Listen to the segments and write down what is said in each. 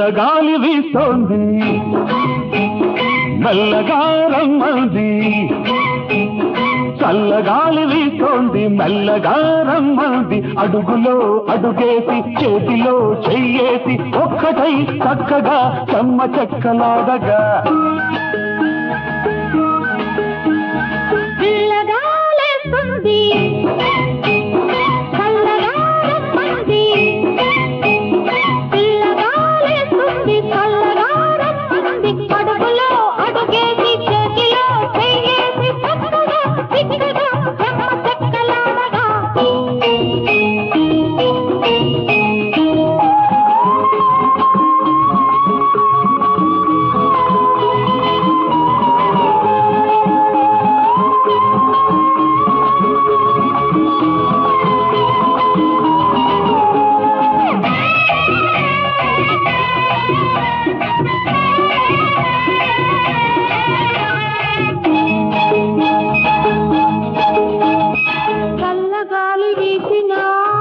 చల్లగాలి వీస్తోంది మెల్లగా రమ్మంది చల్లగాలి వీస్తోంది మెల్లగా రమ్మంది అడుగులో అడుగేసి చేతిలో చెయ్యేసి ఒక్కటై చక్కగా చెమ్మ చెక్కలాడగా పిల్లగాలేస్తుంది చల్లగా రమ్మంది పిల్లగాలేస్తుంది చల్లగా రమ్మంది అడుగులో అడుగేసి చేతిలో చెయ్యేసి చక్కగా చిక్కగా చెమ్మ చెక్కలాడగా చల్లగాలి వీసినా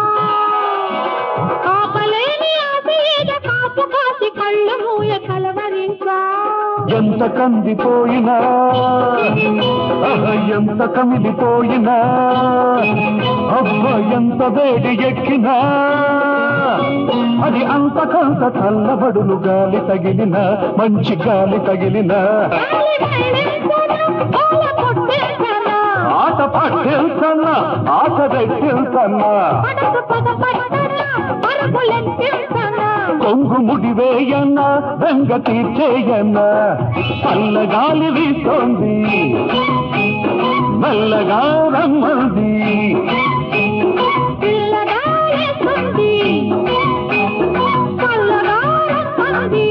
కాపలేని ఆశీద కాపు కాసి కళ్ళు మూయ కలవరించా ఎంత కందిపోయినా ఆహ, ఎంత కమిలిపోయినా అబ్బ ఎంత వేడి ఎక్కినా అది అంతకంత చల్లబడులు గాలి తగిలిన మంచి గాలి తగిలిన గాలి వెళ్ళించనా, ఓల కొట్టేసనా, ఆట పట్టేల్సన్నా ఆట పెట్టేల్సన్నా పడకు పద పట్టనా, పరుగులెత్తించనా. కొంగు ముడివేయన్నా వెంగ తీర్చేయన్నా చల్లగాలి వీస్తోంది మెల్లగా రమ్మంది పిల్లగాలేస్తుంది, చల్లగా రమ్మంది.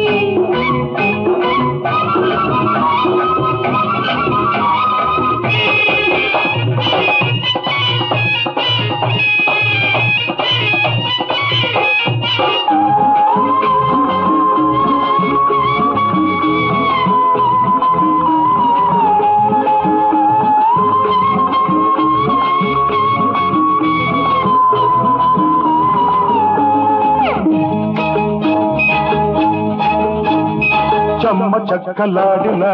చెమ్మ చక్కలాడినా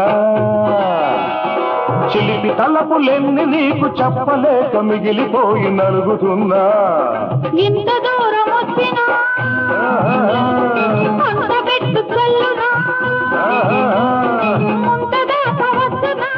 చిలిపి తలపులెన్ని నీకు చెప్పలేక మిగిలిపోయి నలుగుతున్నా ఇంత దూరం వచ్చినా అంత పెట్టు చల్లునా ముంత దాకా వస్తున్నా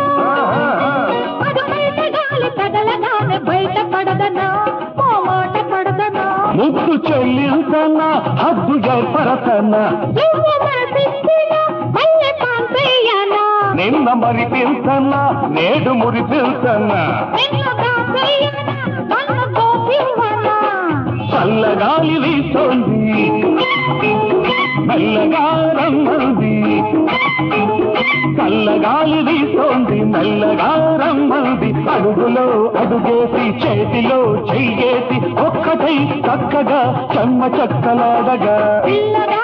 అది బయట గాలి తగలగానే బయట పడదనా ఓ మాట పడదనా ముద్దు చెల్లింతన్నా హద్దు ఏర్పరతన్నా నువ్వు మనసిచ్చినా మళ్ళీ కాంతయ్యనా నిన్న మరి పిల్సన్నా నేడు మురి పిల్సన్నా నిన్ను కాంతయ్యనా నన్ను గోపివ్వనా చల్లగాలి వీస్తోంది మెల్లగా రమ్మంది చల్లగాలి వీస్తోంది మెల్లగా రమ్మంది అడుగులో అడుగేసి చేతిలో చెయ్యేసి ఒక్కటై చక్కగా చెమ్మ చక్కలాడగా పిల్లగా